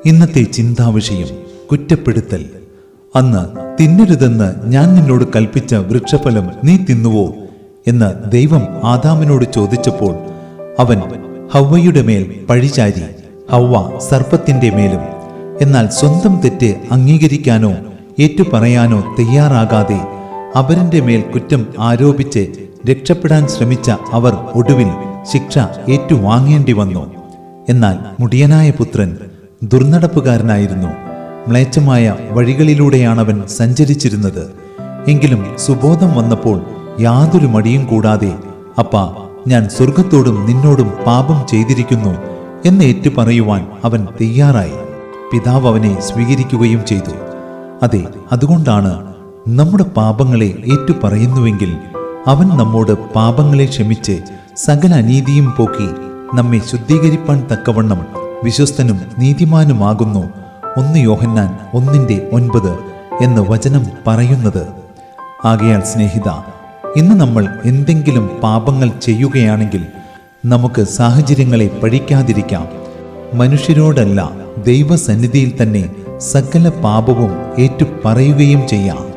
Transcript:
ഇന്നത്തെ ചിന്താവിഷയം കുറ്റപ്പെടുത്തൽ അന്ന് തിന്നരുതെന്ന് ഞാൻ നിന്നോട് കൽപ്പിച്ച വൃക്ഷഫലം നീ തിന്നുവോ എന്ന് ദൈവം ആദാമിനോട് ചോദിച്ചപ്പോൾ അവൻ ഹവ്വയുടെ മേൽ പഴിചാരി ഹവ്വ സർപ്പത്തിന്റെ മേലും എന്നാൽ സ്വന്തം തെറ്റ് അംഗീകരിക്കാനോ ഏറ്റുപറയാനോ തയ്യാറാകാതെ അവരന്റെ മേൽ കുറ്റം ആരോപിച്ച് രക്ഷപ്പെടാൻ ശ്രമിച്ച അവർ ഒടുവിൽ ശിക്ഷ ഏറ്റുവാങ്ങേണ്ടി വന്നു എന്നാൽ മുടിയനായ പുത്രൻ ദുർനടപ്പുകാരനായിരുന്നു മ്ലേച്ഛമായ വഴികളിലൂടെയാണവൻ സഞ്ചരിച്ചിരുന്നത് എങ്കിലും സുബോധം വന്നപ്പോൾ യാതൊരു മടിയും കൂടാതെ അപ്പ ഞാൻ സ്വർഗത്തോടും നിന്നോടും പാപം ചെയ്തിരിക്കുന്നു എന്ന് ഏറ്റു പറയുവാൻ അവൻ തയ്യാറായി പിതാവ് അവനെ സ്വീകരിക്കുകയും ചെയ്തു അതെ അതുകൊണ്ടാണ് നമ്മുടെ പാപങ്ങളെ ഏറ്റു പറയുന്നുവെങ്കിൽ അവൻ നമ്മോട് പാപങ്ങളെ ക്ഷമിച്ച് സകല അനീതിയും പോക്കി നമ്മെ ശുദ്ധീകരിപ്പാൻ തക്കവണ്ണം വിശ്വസ്തനും നീതിമാനുമാകുന്നു ഒന്ന് യോഹന്നാൻ ഒന്നിന്റെ ഒൻപത് എന്ന് വചനം പറയുന്നത് ആകയാൽ സ്നേഹിത ഇന്ന് നമ്മൾ എന്തെങ്കിലും പാപങ്ങൾ ചെയ്യുകയാണെങ്കിൽ നമുക്ക് സാഹചര്യങ്ങളെ പഴിക്കാതിരിക്കാം മനുഷ്യരോടല്ല ദൈവസന്നിധിയിൽ തന്നെ സകല പാപവും ഏറ്റു പറയുകയും ചെയ്യാം